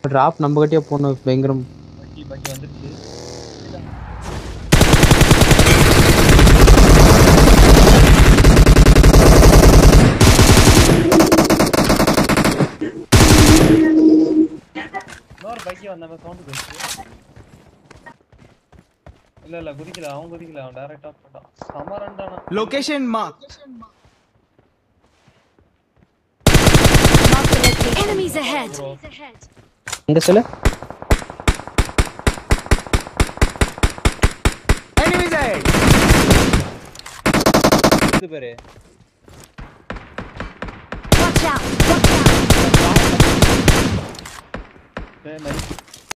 Drop நம்ம கிட்டே போகணும் பயங்கரம் பக்கி பக்கி வந்துருச்சு இன்னொரு பக்கி வந்தவன் சவுண்ட் போச்சு இல்ல இல்ல குதிக்கல அவன் குதிக்கல அவன் டைரக்டா போட்டான் சமரண்டானா Location marked. Enemies ahead! எங்க சொல்லு Enemies ahead. இது பேரு Watch out! Watch out! டேய், nice.